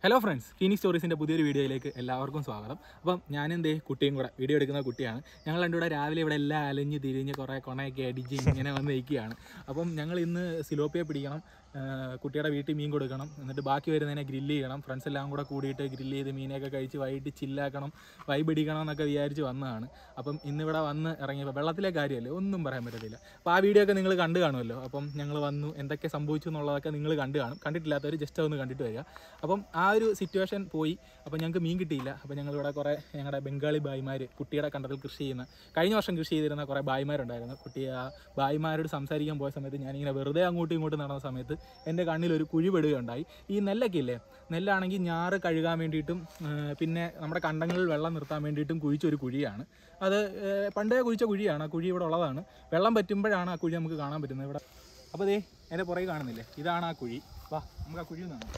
Hello friends Phoenix സ്റ്റോറീസിൻ്റെ പുതിയൊരു വീഡിയോയിലേക്ക് എല്ലാവർക്കും സ്വാഗതം അപ്പം ഞാനെന്തേ കുട്ടിയും കൂടെ വീഡിയോ എടുക്കുന്ന കുട്ടിയാണ് ഞങ്ങൾ രണ്ടും കൂടെ രാവിലെ ഇവിടെ എല്ലാം അലഞ്ഞ് തിരിഞ്ഞ് കുറേ കൊണയൊക്കെ അടിച്ച് ഇങ്ങനെ വന്ന് നിൽക്കുകയാണ് അപ്പം ഞങ്ങൾ ഇന്ന് സിലോപ്പിയെ പിടിക്കണം ആ, കുട്ടിയുടെ വീട്ടിൽ മീൻ കൊടുക്കണം എന്നിട്ട് ബാക്കി വരുന്നതിനെ ഗ്രില്ല് ചെയ്യണം ഫ്രണ്ട്സ് എല്ലാം കൂടെ കൂടിയിട്ട് ഗ്രില്ല് ചെയ്ത് മീനൊക്കെ കഴിച്ച് വൈകിട്ട് ചില്ലാക്കണം വൈബ് ഇടിക്കണം എന്നൊക്കെ വിചാരിച്ച് വന്നതാണ് അപ്പം ഇന്നിവിടെ വന്ന് ഇറങ്ങിയപ്പോൾ വെള്ളത്തിലെ കാര്യമല്ലേ ഒന്നും പറയാൻ പറ്റത്തില്ല അപ്പോൾ ആ വീഡിയോ ഒക്കെ നിങ്ങൾ കണ്ടു കാണുമല്ലോ അപ്പം ഞങ്ങൾ വന്നു എന്തൊക്കെ സംഭവിച്ചു എന്നുള്ളതൊക്കെ നിങ്ങൾ കണ്ടു കാണും കണ്ടിട്ടില്ലാത്തവർ ജസ്റ്റ് ഒന്ന് കണ്ടിട്ട് വരിക അപ്പം ആ ഒരു സിറ്റുവേഷൻ പോയി അപ്പം ഞങ്ങൾക്ക് മീൻ കിട്ടിയില്ല അപ്പം ഞങ്ങളിവിടെ കുറേ ഞങ്ങളുടെ ബംഗാളി ബായിമാർ കുട്ടിയുടെ കണ്ടത്തിൽ കൃഷി ചെയ്യുന്ന കഴിഞ്ഞ വർഷം കൃഷി ചെയ്തിരുന്ന കുറേ ബായിമാരുണ്ടായിരുന്നു കുട്ടി ആ ബായിമാരോട് സംസാരിക്കാൻ പോയ സമയത്ത് ഞാനിങ്ങനെ വെറുതെ അങ്ങോട്ടും ഇങ്ങോട്ടും നടന്ന സമയത്ത് എൻ്റെ കണ്ണിൽ ഒരു കുഴി പെടുകയുണ്ടായി ഈ നെല്ലൊക്കെ ഇല്ലേ നെല്ലാണെങ്കിൽ ഞാറ് കഴുകാൻ വേണ്ടിയിട്ടും ആ, പിന്നെ നമ്മുടെ കണ്ടങ്ങളിൽ വെള്ളം നിർത്താൻ വേണ്ടിയിട്ടും കുഴിച്ചൊരു കുഴിയാണ് അത് ആ, പണ്ടേ കുഴിച്ച കുഴിയാണ് ആ കുഴി ഇവിടെ ഉള്ളതാണ് വെള്ളം പറ്റുമ്പോഴാണ് ആ കുഴി നമുക്ക് കാണാൻ പറ്റുന്നത് ഇവിടെ അപ്പോൾ ദേ എൻ്റെ പുറകെ കാണുന്നില്ലേ ഇതാണ് ആ കുഴി വാ നമുക്ക് ആ കുഴി ഒന്ന് കാണാം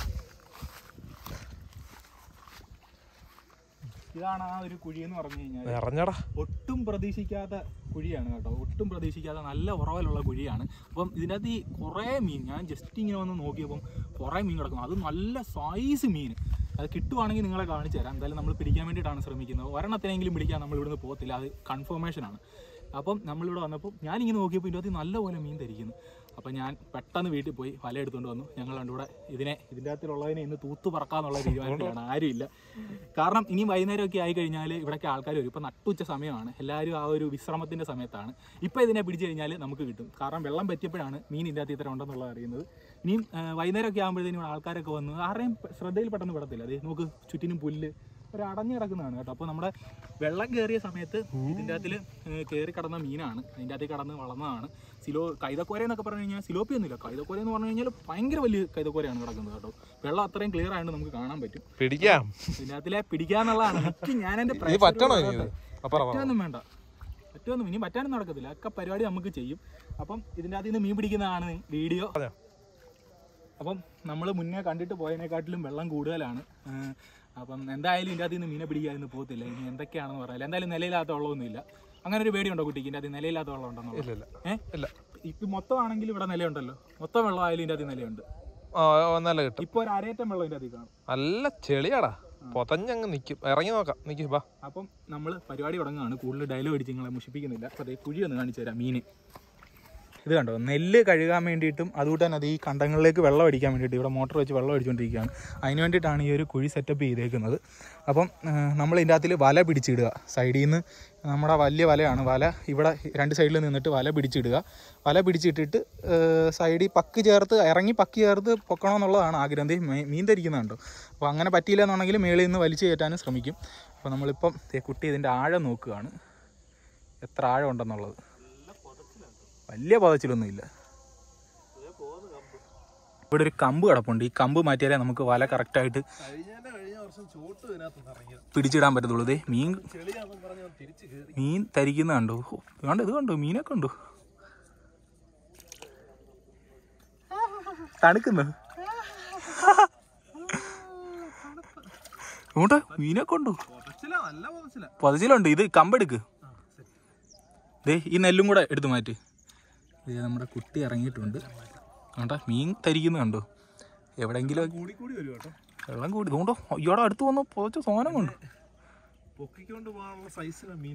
ഇതാണ് ആ ഒരു കുഴി എന്ന് പറഞ്ഞു കഴിഞ്ഞാൽ നിറഞ്ഞടാ ഒട്ടും പ്രതീക്ഷിക്കാത്ത കുഴിയാണ് കേട്ടോ ഒട്ടും പ്രതീക്ഷിക്കാത്ത നല്ല ഉറവലുള്ള കുഴിയാണ് അപ്പം ഇതിനകത്ത് ഈ കുറേ മീൻ ഞാൻ ജസ്റ്റ് ഇങ്ങനെ വന്ന് നോക്കിയപ്പം കുറേ മീൻ കിടക്കുന്നു അത് നല്ല സൈസ് മീൻ അത് കിട്ടുവാണെങ്കിൽ നിങ്ങളെ കാണിച്ചു തരാം എന്തായാലും നമ്മൾ പിടിക്കാൻ വേണ്ടിയിട്ടാണ് ശ്രമിക്കുന്നത് ഒരെണ്ണത്തിനെങ്കിലും പിടിക്കാൻ നമ്മൾ ഇവിടുന്ന് പോകത്തില്ല അത് കൺഫർമേഷൻ ആണ് അപ്പം നമ്മളിവിടെ വന്നപ്പോൾ ഞാനിങ്ങനെ നോക്കിയപ്പോൾ ഇതിനകത്ത് നല്ലപോലെ മീൻ ധരിക്കുന്നു അപ്പം ഞാൻ പെട്ടെന്ന് വീട്ടിൽ പോയി വല എടുത്തുകൊണ്ട് വന്നു ഞങ്ങൾ രണ്ടുകൂടെ ഇതിനെ ഇതിൻ്റെ അകത്തുള്ളതിനെ ഇന്ന് തൂത്ത് പറക്കാന്നുള്ള തീരുമാനത്തിലാണ് ആരുമില്ല കാരണം ഇനി വൈകുന്നേരമൊക്കെ ആയി കഴിഞ്ഞാൽ ഇവിടെയൊക്കെ ആൾക്കാർ വരും ഇപ്പം നട്ടുച്ച സമയമാണ് എല്ലാവരും ആ ഒരു വിശ്രമത്തിൻ്റെ സമയത്താണ് ഇപ്പോൾ ഇതിനെ പിടിച്ചു കഴിഞ്ഞാൽ നമുക്ക് കിട്ടും കാരണം വെള്ളം പറ്റിയപ്പോഴാണ് മീൻ ഇതിൻ്റെ അകത്ത് ഇത്ര ഉണ്ടെന്നുള്ളത് അറിയുന്നത് ഇനിയും ആ, വൈകുന്നേരമൊക്കെ ആകുമ്പോഴത്തേനും ഇവിടെ ആൾക്കാരൊക്കെ വന്ന് ആരുടെയും ശ്രദ്ധയിൽ പെട്ടെന്ന് പെടത്തില്ല അത് നമുക്ക് ചുറ്റിനും പുല്ല് ഒരു അടഞ്ഞു കിടക്കുന്നതാണ് കേട്ടോ അപ്പോൾ നമ്മുടെ വെള്ളം കയറിയ സമയത്ത് ഇതിൻ്റെ അകത്തിൽ കയറി കിടന്ന മീനാണ് അതിൻ്റെ അകത്ത് കടന്ന് വളർന്നതാണ് സിലോ കൈതക്കോര എന്നൊക്കെ പറഞ്ഞു കഴിഞ്ഞാൽ സിലോപ്പി ഒന്നുമില്ല കൈതക്കോര എന്ന് പറഞ്ഞു കഴിഞ്ഞാൽ ഭയങ്കര വലിയ കൈതക്കോരയാണ് കിടക്കുന്നത് കേട്ടോ വെള്ളം അത്രയും ക്ലിയർ ആയതുകൊണ്ട് നമുക്ക് കാണാൻ പറ്റും പിടിക്കാം ഇതിൻ്റെ അകത്തിലെ പിടിക്കാന്നുള്ളതാണ് എനിക്ക് ഞാൻ എൻ്റെ ഇത് പറ്റണോ ഇനി ഇത് അപ്പറ പറ്റുമൊന്നും വേണ്ട പറ്റുമൊന്നും ഇനി പറ്റാനും നടക്കത്തില്ല ഒക്കെ പരിപാടി നമുക്ക് ചെയ്യും അപ്പം ഇതിൻ്റെ അകത്ത് നിന്ന് മീൻ പിടിക്കുന്നതാണ് വീഡിയോ അതെ. അപ്പം നമ്മൾ മുന്നേ കണ്ടിട്ട് പോയതിനെക്കാട്ടിലും വെള്ളം കൂടുതലാണ് ആ, അപ്പം എന്തായാലും ഇതിൻ്റെ അകത്ത് നിന്ന് മീനെ പിടിക്കാതിന്ന് പോകത്തില്ല ഇനി എന്തൊക്കെയാണെന്ന് പറയാം എന്തായാലും നിലയില്ലാത്ത വെള്ളമൊന്നുമില്ല അങ്ങനെ ഒരു പേടിയുണ്ടോ കുട്ടിക്ക് ഇതിൻ്റെ അകത്ത് നിലയില്ലാത്ത വെള്ളം ഉണ്ടെന്നുള്ളത് ഇല്ല ഇല്ല ഏഹ് ഇല്ല ഇത് മൊത്തമാണെങ്കിൽ ഇവിടെ നിലയുണ്ടല്ലോ മൊത്തം വെള്ളം ആയാലും ഇതിൻ്റെ അകത്ത് നിലയുണ്ട് ആ ആ, നല്ല കിട്ടും ഇപ്പോൾ ഒരു അരയറ്റം വെള്ളം ഇതിൻ്റെ അകത്ത് കാണും നല്ല ചെളിയാടാ പൊതഞ്ഞങ്ങ് നിക്കും ഇറങ്ങി നോക്കാം നിക്ക് ബാ അപ്പം നമ്മൾ പരിപാടി തുടങ്ങുകയാണ് കൂടുതൽ ഡയലോഗ് അടിച്ച് നിങ്ങളെ മുഷിപ്പിക്കുന്നില്ല അപ്പോൾ അതേ കുഴി ഒന്ന് കാണിച്ചു തരാം മീൻ ഇത് കണ്ടോ നെല്ല് കഴുകാൻ വേണ്ടിയിട്ടും അതുകൊണ്ട് തന്നെ അത് ഈ കണ്ടങ്ങളിലേക്ക് വെള്ളം അടിക്കാൻ വേണ്ടിയിട്ട് ഇവിടെ മോട്ടർ വെച്ച് വെള്ളം അടിച്ചുകൊണ്ടിരിക്കുകയാണ് അതിന് വേണ്ടിയിട്ടാണ് ഈ ഒരു കുഴി സെറ്റപ്പ് ചെയ്തേക്കുന്നത് അപ്പം നമ്മൾ ഇതിൻ്റെ അകത്തിൽ വല പിടിച്ചിടുക സൈഡിൽ നിന്ന് നമ്മുടെ വലിയ വലയാണ് വല ഇവിടെ രണ്ട് സൈഡിൽ നിന്നിട്ട് വല പിടിച്ചിടുക വല പിടിച്ചിട്ടിട്ട് സൈഡിൽ പക്ക് ചേർത്ത് ഇറങ്ങി പക്ക് ചേർത്ത് പൊക്കണമെന്നുള്ളതാണ് ആഗ്രഹം ദേ മീ- മീൻ ധരിക്കുന്നുണ്ടോ അപ്പോൾ അങ്ങനെ പറ്റിയില്ല എന്നുണ്ടെങ്കിൽ മേളിൽ നിന്ന് വലിച്ചു കയറ്റാനും ശ്രമിക്കും അപ്പോൾ നമ്മളിപ്പം ദേ കുട്ടി ഇതിൻ്റെ ആഴം നോക്കുകയാണ് എത്ര ആഴം ഉണ്ടെന്നുള്ളത് വലിയ പതച്ചിലൊന്നുമില്ല ഇവിടെ ഒരു കമ്പ് കിടപ്പുണ്ട് ഈ കമ്പ് മാറ്റിയാലേ നമുക്ക് വല കറക്റ്റായിട്ട് കഴിഞ്ഞ വർഷം ചോട്ട് ഇതിനകത്ത് ഇറങ്ങിയത് പിടിച്ചിടാൻ പറ്റത്തുള്ളൂ ദേ മീൻ ചെളിയാണെന്ന് പറഞ്ഞ് തിരിച്ചു കയറി മീൻ തരിക്കുന്ന കണ്ടോ ഹോ, കണ്ടോ ഇത് കണ്ടോ മീനൊക്കെ ഉണ്ടോ തണുക്കുന്നു ഇങ്ങോട്ട് മീനൊക്കെ ഉണ്ടോ പൊതച്ചില നല്ല പൊതച്ചില പതിച്ചിലുണ്ട് ഇത് കമ്പെടുക്ക് ദേ ഈ നെല്ലും കൂടെ എടുത്ത് മാറ്റ് ഇത് നമ്മുടെ കുട്ടി ഇറങ്ങിയിട്ടുണ്ട് കണ്ടാ മീൻ തരിക്കുന്ന കണ്ടോ എവിടെയെങ്കിലും കൂടി കൂടി വരും കേട്ടോ വെള്ളം കൂടി ഇതുകൊണ്ടോ അയ്യോടെ അടുത്ത് വന്ന് പുതച്ച സോനം കൊണ്ട് പൊക്കിക്കൊണ്ട് പോകാനുള്ള സൈസിലെ മീന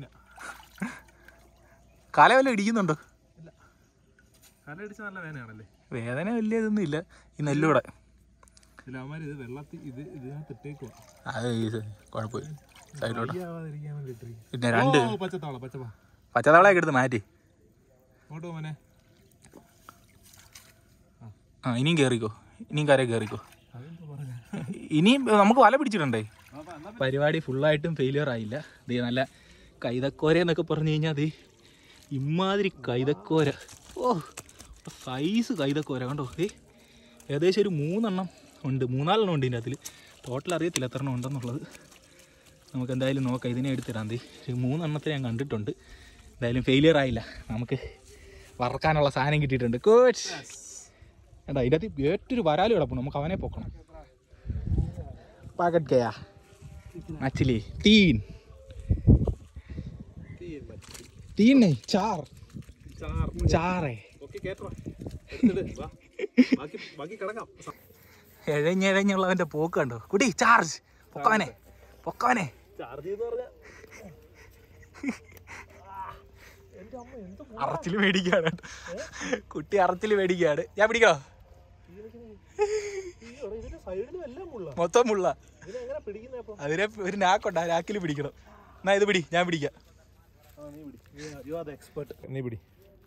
കാല വല്ല ഇടിക്കുന്നുണ്ടോ ഇല്ല കലടിച്ച നല്ല വേനയാണല്ലേ വേദന വലിയ ഇതൊന്നും ഇല്ല ഈ നെല്ലൂടെ ഇതിൽ അവന്മാർ ഇത് വെള്ളത്തിൽ ഇത് ഇതിനകത്ത് ഇട്ടേക്കുവാ അത് ഈ സ- കുഴപ്പമില്ല സൈഡിലോട്ട് ആവാതിരിക്കാൻ വേണ്ടിട്ട് പിന്നെ രണ്ട് പച്ചത്താള പച്ചപ്പാ പച്ചത്തവളയൊക്കെ എടുത്ത് മാറ്റി അങ്ങോട്ട് പോനെ ആ ഇനിയും കയറിക്കോ ഇനിയും കര കയറിക്കോ അതെന്താ പറഞ്ഞ ഇനിയും നമുക്ക് വല പിടിച്ചിട്ടുണ്ടേ പരിപാടി ഫുള്ളായിട്ടും ഫെയിലിയർ ആയില്ല ദേ നല്ല കൈതക്കോര എന്നൊക്കെ പറഞ്ഞു കഴിഞ്ഞാൽ ദേ ഇമാതിരി കൈതക്കോര ഓ സൈസ് കൈതക്കോര കണ്ടോ ദേ ഏകദേശം ഒരു മൂന്നെണ്ണം ഉണ്ട് മൂന്നാലെണ്ണം ഉണ്ട് ഇതിൻ്റെ അതിൽ ടോട്ടൽ അറിയത്തില്ല എത്ര എണ്ണം ഉണ്ടെന്നുള്ളത് നമുക്ക് എന്തായാലും നോക്കാം ഇതിനെ എടുത്തിടാം ദേ ഒരു മൂന്നെണ്ണത്തെ ഞാൻ കണ്ടിട്ടുണ്ട് എന്തായാലും ഫെയിലിയർ ആയില്ല നമുക്ക് വറക്കാനുള്ള സാധനം കിട്ടിയിട്ടുണ്ട് കോച്ച് ഏട്ടാ ഇതിൻ്റെ അകത്ത് ഏറ്റൊരു വരാല് കിടപ്പുണ്ട് നമുക്ക് അവനെ പൊക്കണം പാക്കറ്റ് ഗയാ मछली तीन तीन नहीं चार चार है ഓക്കെ കേട്ടോ എടുത്തിട്, വാ. ബാക്കി ബാക്കി കിടക്കാം എഴഞ്ഞെഴഞ്ഞുള്ളവന്റെ പോക്ക് കണ്ടോ കുട്ടി ചാർജ് പൊക്കവനെ പൊക്കവനെ ചാർജ് ചെയ്ത് പറഞ്ഞാൽ അറച്ചിൽ മേടിക്കാണ് കുട്ടി അറച്ചിൽ മേടിക്കാണ് ഞാൻ പിടിക്കോ ഇതിന്റെ സൈഡിലും എല്ലാം മുള്ള മൊത്തം മുള്ള ഇതിനെങ്ങനെ പിടിക്കുന്നേ അപ്പം അതിനെ ഒരു നാക്കുണ്ട് ആ നാക്കിൽ പിടിക്കണം എന്നാ ഇത് പിടി ഞാൻ പിടിക്കാം ആ നീ പിടി യു ആർ ദ എക്സ്പെർട്ട് നീ പിടി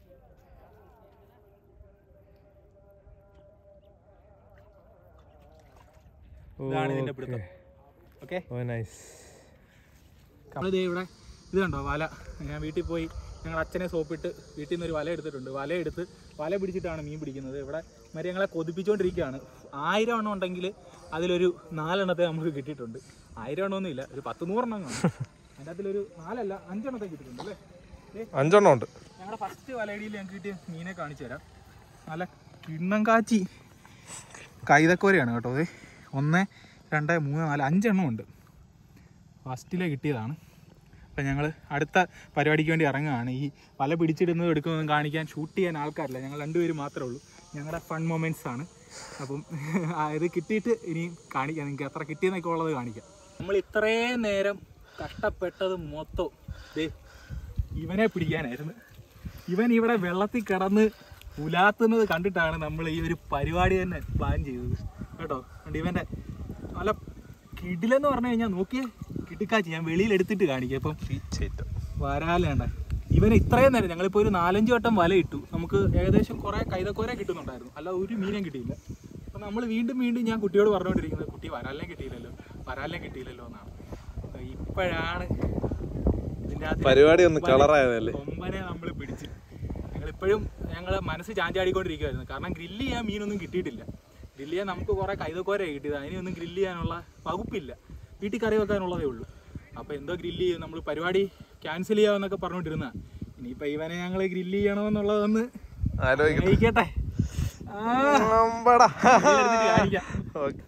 ഇതാണ് ഇതിന്റെ പിടുത്തം ഓക്കെ ഓ നൈസ് നമ്മളിതേ ഇവിടെ ഇത് കണ്ടോ വല ഞാൻ വീട്ടിൽ പോയി ഞങ്ങൾ അച്ഛനെ സോപ്പിട്ട് വീട്ടിൽ നിന്ന് ഒരു വല എടുത്തിട്ടുണ്ട് വല എടുത്ത് വല പിടിച്ചിട്ടാണ് മീൻ പിടിക്കുന്നത് ഇവിടെ മരി ഞങ്ങളെ കൊതിപ്പിച്ചുകൊണ്ടിരിക്കുകയാണ് ആയിരം എണ്ണം ഉണ്ടെങ്കിൽ അതിലൊരു നാലെണ്ണത്തെ നമുക്ക് കിട്ടിയിട്ടുണ്ട് ആയിരം എണ്ണമൊന്നും ഇല്ല ഒരു പത്ത് നൂറെണ്ണം കാണും അതിൻ്റെ അതിലൊരു നാലല്ല അഞ്ചെണ്ണത്തെ കിട്ടിയിട്ടുണ്ട് അല്ലേ ദേ, അഞ്ചെണ്ണം ഉണ്ട് ഞങ്ങളുടെ ഫസ്റ്റ് വലയടിയിൽ ഞങ്ങൾക്ക് കിട്ടിയ മീനെ കാണിച്ചു തരാം നല്ല കിണ്ണം കാച്ചി കൈതക്കോരയാണ് കേട്ടോ അത് ഒന്ന് രണ്ട് മൂന്ന് നാല് അഞ്ചെണ്ണം ഉണ്ട് ഫസ്റ്റിലെ കിട്ടിയതാണ് അപ്പം ഞങ്ങൾ അടുത്ത പരിപാടിക്ക് വേണ്ടി ഇറങ്ങുകയാണ് ഈ വല പിടിച്ചിടുന്നതും എടുക്കുന്നതും കാണിക്കാൻ ഷൂട്ട് ചെയ്യാൻ ആൾക്കാരില്ല ഞങ്ങൾ രണ്ടുപേരും മാത്രമേ ഉള്ളൂ ഞങ്ങളുടെ ഫൺ മൊമെൻറ്റ്സ് ആണ് അപ്പം ആ ഇത് കിട്ടിയിട്ട് ഇനി കാണിക്കാം നിങ്ങൾക്ക് എത്ര കിട്ടിയെന്നൊക്കെ ഉള്ളത് കാണിക്കാം നമ്മൾ ഇത്രയും നേരം കഷ്ടപ്പെട്ടത് മൊത്തം ദേ ഇവനെ പിടിക്കാനായിരുന്നു ഇവൻ ഇവിടെ വെള്ളത്തിൽ കിടന്ന് ഉലാത്തുന്നത് കണ്ടിട്ടാണ് നമ്മൾ ഈ ഒരു പരിപാടി തന്നെ പ്ലാൻ ചെയ്തത് കേട്ടോ അതുകൊണ്ട് ഇവൻ്റെ നല്ല കിടിലെന്ന് പറഞ്ഞു കഴിഞ്ഞാൽ നോക്കിയേ കിട്ടിക്കാച്ചി ഞാൻ വെളിയിൽ എടുത്തിട്ട് കാണിക്കാം ഇപ്പം വരാലേണ്ട ഇവൻ ഇത്രയും നേരം ഞങ്ങളിപ്പോൾ ഒരു നാലഞ്ച് വട്ടം വല ഇട്ടു നമുക്ക് ഏകദേശം കുറേ കൈതക്കോര കിട്ടുന്നുണ്ടായിരുന്നു അല്ല ഒരു മീനും കിട്ടിയില്ല അപ്പം നമ്മൾ വീണ്ടും വീണ്ടും ഞാൻ കുട്ടിയോട് പറഞ്ഞുകൊണ്ടിരിക്കുന്നത് കുട്ടി വരാലിനെ കിട്ടിയില്ലല്ലോ വരാലിനെ കിട്ടിയില്ലല്ലോ എന്നാണ് അപ്പൊ ഇപ്പോഴാണ് ഇതിൻ്റെ അകത്ത് പരിപാടി ഒന്ന് കളറായതല്ലേ കൊമ്പനെ നമ്മൾ പിടിച്ച് ഞങ്ങളിപ്പോഴും ഞങ്ങൾ മനസ്സ് ചാഞ്ചാടിക്കൊണ്ടിരിക്കുവായിരുന്നു കാരണം ഗ്രില്ല് ചെയ്യാൻ മീനൊന്നും കിട്ടിയിട്ടില്ല ഗ്രില്ല് ചെയ്യാൻ നമുക്ക് കുറേ കൈതക്കോര കിട്ടിയത് അതിനൊന്നും ഗ്രില്ല് ചെയ്യാനുള്ള വകുപ്പില്ല വീട്ടിൽ കറി വെക്കാനുള്ളതേ ഉള്ളൂ അപ്പോൾ എന്തോ ഗ്രില്ല് ചെയ്യും നമ്മൾ പരിപാടി ക്യാൻസൽ ചെയ്യാമെന്നൊക്കെ പറഞ്ഞുകൊണ്ടിരുന്ന ഇനിയിപ്പോൾ ഇവനെ ഞങ്ങൾ ഗ്രില്ല് ചെയ്യണമെന്നുള്ളതൊന്ന് ആലോചിക്കട്ടെ ആലോചിക്കട്ടെ ആ, അമ്പടാ. ഇതിലെടുത്തിട്ട് കാണിക്കാം. ഓക്കേ.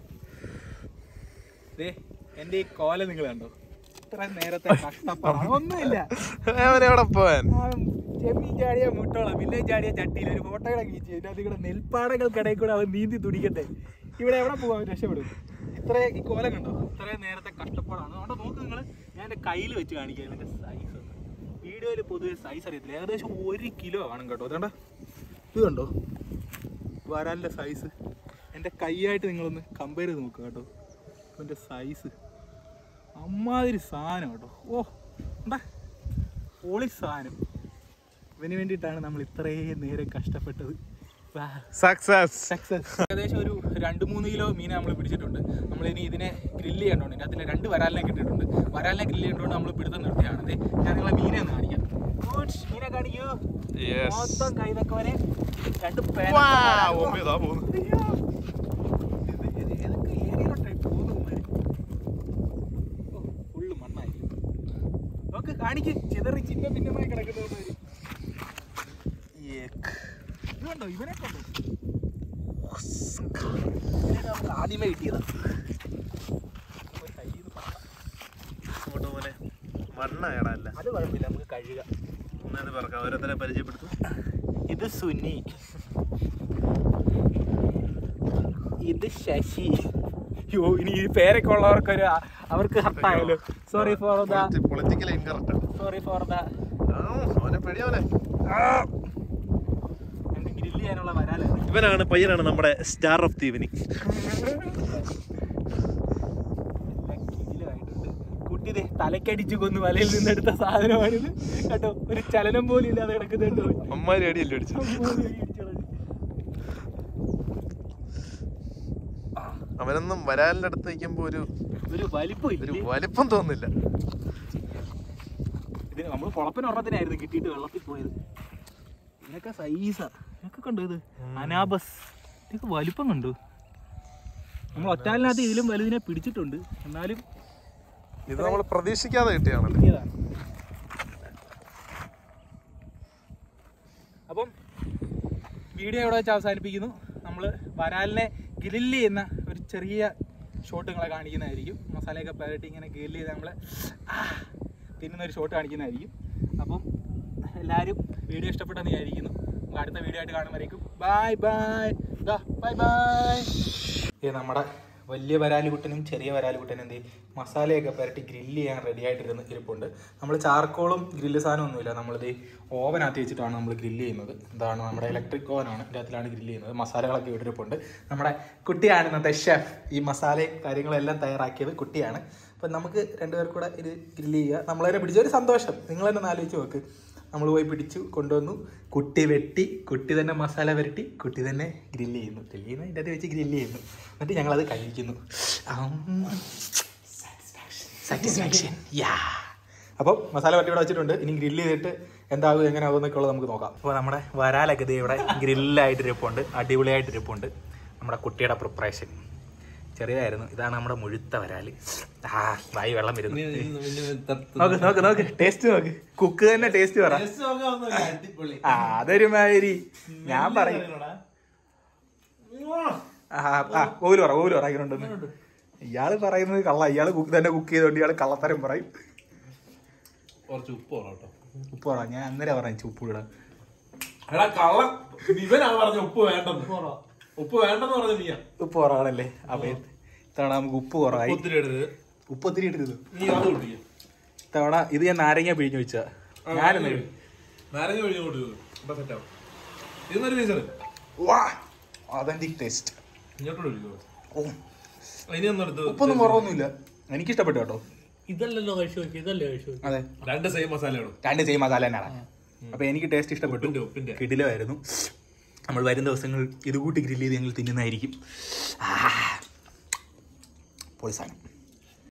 ദേ എൻ്റെ ഈ കോല നിങ്ങൾ കണ്ടോ ഇത്ര നേരത്തെ കഷ്ടപ്പാടാണ് ഒന്നുമില്ല അവൻ എവിടെ പോവാൻ ആ ചെമ്മീൻ ചാടിയ മുട്ടോളം വില്ലേജ് ചാടിയ ചട്ടിയിൽ ഒരു ഫോട്ടോയുടെ കീച്ച് അതിനകത്ത് കൂടെ നെൽപ്പാടകൾക്കിടയിൽ കൂടെ അവൻ നീന്തി തുടിക്കട്ടെ ഇവിടെ എവിടെ പോകാൻ രക്ഷപ്പെടും ഇത്ര ഈ കോലം കണ്ടോ ഇത്രയും നേരത്തെ കഷ്ടപ്പാടാണ് അവിടെ നോക്ക് നിങ്ങൾ ഞാൻ എൻ്റെ കയ്യിൽ വെച്ച് കാണിക്കാം ഇതിൻ്റെ സൈസ് വീഡിയോയിൽ പൊതുവെ സൈസ് അറിയത്തില്ല ഏകദേശം ഒരു കിലോ കാണും കേട്ടോ അതേണ്ട ഇത് കണ്ടോ വരാലിൻ്റെ സൈസ് എൻ്റെ കൈയായിട്ട് നിങ്ങളൊന്ന് കമ്പയർ ചെയ്ത് നോക്കുക കേട്ടോ എൻ്റെ സൈസ് അമ്മാതിരി സാധനം കേട്ടോ ഓ ഉണ്ടാ പൊളി സാധനം ഇവന് വേണ്ടിയിട്ടാണ് നമ്മൾ ഇത്രയും നേരം കഷ്ടപ്പെട്ടത് സക്സസ് സക്സസ് ഏകദേശം ഒരു രണ്ട് മൂന്ന് കിലോ മീനെ നമ്മൾ പിടിച്ചിട്ടുണ്ട് നമ്മൾ ഇനി ഇതിനെ ഗ്രില്ല് ചെയ്യണ്ടോണ്ട് ഇതിൻ്റെ അതിൽ രണ്ട് വരാലിനെ കിട്ടിയിട്ടുണ്ട് വരാലിനെ ഗ്രില്ല് ചെയ്യണ്ടോണ്ട് നമ്മൾ പിടുത്തം നിർത്തിയാണ് ദേ, ഞാൻ നിങ്ങളെ മീനെ ഒന്ന് കാണിക്കാം Good. മീനെ കാണിക്കൂ യെസ് മൊത്തം കൈതൊക്കെ വരെ രണ്ട് പേന പോകുന്നു അയ്യോ. ഇത് ഇത് ഏതൊക്കെ ഏരിയയിലോട്ടായി പോകുന്നു ഇവന്മാര്? ഓ, ഫുള്ള് മണ്ണായി. നോക്ക് കാണിക്ക് ചിതറി ചിന്ന ഭിന്നമായി കിടക്കുന്നവന്മാര്. ഏക്ക്. ഇത് കണ്ടോ ഇവനെ കണ്ടോ ഇതിനെ നമുക്ക് ആദ്യമേ കിട്ടിയതാ ഒരു കയ്യിൽ നിന്ന് പറിക്കാം. അങ്ങോട്ട് പോലെ മണ്ണായടാ അല്ല അത് കുഴപ്പമില്ല നമുക്ക് കഴുകാം ഒന്നത് പറക്കാം ഓരോരുത്തരെ പരിചയപ്പെടുത്തു ഇത് സുനി ഇത് ശശി യോ ഇനി ഈ പേരൊക്കെ ഉള്ളവർക്കൊരു ആ- അവർക്ക് ഹർട്ടായല്ലോ sorry for the political incorrect sorry for the അവനെ പെടിയോനെ എനിക്ക് ഗ്രില്ല് ചെയ്യാനുള്ള വരാലായിരുന്നു ഇവനാണ് പയ്യനാണ് നമ്മുടെ സ്റ്റാർ ഓഫ് ദി ഈവനിങ് എല്ലാം കിടിലമായിട്ടുണ്ട് കുട്ടി ദേ തലക്കടിച്ച് കൊന്ന് വലയിൽ നിന്നെടുത്ത സാധനമാണിത് കേട്ടോ ഒരു ചലനം പോലും ഇല്ലാതെ കിടക്കുന്നുണ്ട് അമ്മാരി അടിയല്ലേ അടിച്ചു അവനൊന്നും വരാലിന്റെ അടുത്ത് നിൽക്കുമ്പോ ഒരു ഒരു വലിപ്പം ഒരു ഇല്ല വലിപ്പം തോന്നുന്നില്ല ഇത് നമ്മൾ കുളപ്പന ഒരെണ്ണത്തിനായിരുന്നു കിട്ടിയിട്ട് വെള്ളത്തിൽ പോയത് ഇതിനൊക്കെ സൈസാ ഇതൊക്കെ കണ്ടു ഇത് അനാബസ് ഇതൊക്കെ വലിപ്പം കണ്ടു നമ്മൾ ഒറ്റാലിനകത്ത് ഇതിലും വലുതിനെ പിടിച്ചിട്ടുണ്ട് എന്നാലും ഇത് നമ്മൾ പ്രതീക്ഷിക്കാതെ കിട്ടിയാണല്ലോ കിട്ടിയതാണ് അപ്പം വീഡിയോ ഇവിടെ വെച്ച് അവസാനിപ്പിക്കുന്നു നമ്മൾ വരാലിനെ ഗ്രില്ല് ചെയ്യുന്ന ഒരു ചെറിയ ഷോട്ടുകളെ കാണിക്കുന്നതായിരിക്കും മസാലയൊക്കെ പരട്ടി ഇങ്ങനെ ഗ്രില്ല് ചെയ്ത് നമ്മൾ തിന്നുന്ന ഒരു ഷോട്ട് കാണിക്കുന്നതായിരിക്കും അപ്പം എല്ലാവരും വീഡിയോ ഇഷ്ടപ്പെട്ടെന്ന് വിചാരിക്കുന്നു നമുക്ക് അടുത്ത വീഡിയോ ആയിട്ട് കാണുമ്പോഴേക്കും ബൈ ബൈ ബൈ ബൈ ഇത് നമ്മുടെ വലിയ വരാലുകുട്ടനും ചെറിയ വരാലുകുട്ടനും എന്ത് ചെയ്യും? മസാലയൊക്കെ പുരട്ടി ഗ്രില്ല് ചെയ്യാൻ റെഡി ആയിട്ടിരുന്ന് ഇരിപ്പുണ്ട് നമ്മൾ ചാർക്കോളും ഗ്രില്ല് സാധനമൊന്നുമില്ല നമ്മളിത് ഓവനകത്ത് വെച്ചിട്ടാണ് നമ്മൾ ഗ്രില്ല് ചെയ്യുന്നത് ഇതാണ് നമ്മുടെ ഇലക്ട്രിക് ഓവനാണ് ഇതിനകത്തിലാണ് ഗ്രില്ല് ചെയ്യുന്നത് മസാലകളൊക്കെ ഇവിടെ ഇരിപ്പുണ്ട് നമ്മുടെ കുട്ടിയാണ് ഇന്നത്തെ ഷെഫ് ഈ മസാലയും കാര്യങ്ങളെല്ലാം തയ്യാറാക്കിയത് കുട്ടിയാണ് അപ്പം നമുക്ക് രണ്ടുപേർക്കും കൂടെ ഇത് ഗ്രില്ല് ചെയ്യുക നമ്മളതിനെ പിടിച്ച ഒരു സന്തോഷം നിങ്ങൾ തന്നെ ഒന്ന് ആലോചിച്ച് നോക്ക് നമ്മൾ പോയി പിടിച്ചു കൊണ്ടുവന്നു കുട്ടി വെട്ടി കുട്ടി തന്നെ മസാല പുരട്ടി കുട്ടി തന്നെ ഗ്രില്ല് ചെയ്യുന്നു ഗ്രില്ല് ചെയ്യുന്നു ഇതിൻ്റെ അകത്ത് വെച്ച് ഗ്രില്ല് ചെയ്യുന്നു എന്നിട്ട് ഞങ്ങളത് കഴിക്കുന്നു സാറ്റിസ്ഫാക്ഷൻ യാ അപ്പം മസാല പറ്റി ഇവിടെ വെച്ചിട്ടുണ്ട് ഇനി ഗ്രില്ല് ചെയ്തിട്ട് എന്താകും എങ്ങനെ ആകും എന്നൊക്കെ ഉള്ളത് നമുക്ക് നോക്കാം അപ്പോൾ നമ്മുടെ വരാലൊക്കെ ദേ ഇവിടെ ഗ്രില്ലായിട്ട് ഇരിപ്പുണ്ട് അടിപൊളിയായിട്ട് ഇരിപ്പുണ്ട് നമ്മുടെ കുട്ടിയുടെ പ്രിപ്പറേഷൻ ചെറിയതായിരുന്നു ഇതാണ് നമ്മുടെ മുഴുത്ത വരാല് ആ വായി വെള്ളം വരുന്നു നോക്ക് നോക്ക് നോക്ക് ടേസ്റ്റ് നോക്ക് കുക്ക് തന്നെ ടേസ്റ്റ് പറ ആ അതൊരു മാതിരി ഞാൻ പറയും ആ ആ ഓല് പറ ഓല് പറ ഇങ്ങനെയുണ്ടെന്ന് ഇയാള് പറയുന്നത് കള്ള ഇയാള് കുക്ക് തന്നെ കുക്ക് ചെയ്തോണ്ട് ഇയാള് കള്ളത്തരം പറയും കുറച്ച് ഉപ്പ് കേട്ടോ ഉപ്പ് പറ ഞാൻ അന്നേരം പറഞ്ഞു ഉപ്പ് ഇടാൻ എടാ കള്ളം ഇവനാ പറഞ്ഞ ഉപ്പ് വേണ്ടെന്ന് ഉപ്പ് വേണ്ടെന്ന് പറഞ്ഞ നീയാ ഉപ്പ് കുറവാണല്ലേ അപ്പൊ ഇത്തവണ നമുക്ക് ഉപ്പ് കുറവായി ഒത്തിരി ഇടരുത് ഉപ്പ് ഒത്തിരി ഇട്ടിരുന്നു നീ അത് കുടിക്കുക ഇത്തവണ ഇത് ഞാൻ നാരങ്ങ പിഴിഞ്ഞു വെച്ചാ ഞാനെന്ന് നാരങ്ങ ഒഴിഞ്ഞു കൊടുത്തു അപ്പൊ സെറ്റാവും ഇതൊന്നൊരു പീസ് എടു വാ അതെന്റിക് ടേസ്റ്റ് ഇങ്ങോട്ട് ഒഴിക്കോ ഓ ഇനി ഒന്നും എടുത്ത് ഉപ്പൊന്നും കുറവൊന്നുമില്ല എനിക്ക് ഇഷ്ടപ്പെട്ടു കേട്ടോ ഇതല്ലല്ലോ കഴിച്ചു നോക്കി ഇതല്ലേ കഴിച്ചു നോക്കി അതെ രണ്ട് സെയിം മസാല ഇടും രണ്ട് സെയിം മസാല തന്നെയാണ് അപ്പൊ എനിക്ക് ടേസ്റ്റ് ഇഷ്ടപ്പെട്ടു ഉപ്പിന്റെ ഉപ്പിന്റെ കിടിലമായിരുന്നു നമ്മൾ വരും ദിവസങ്ങൾ ഇത് കൂട്ടി ഗ്രില്ല് ചെയ്ത് ഞങ്ങൾ തിന്നുന്നതായിരിക്കും ആ. പൊളി സാധനം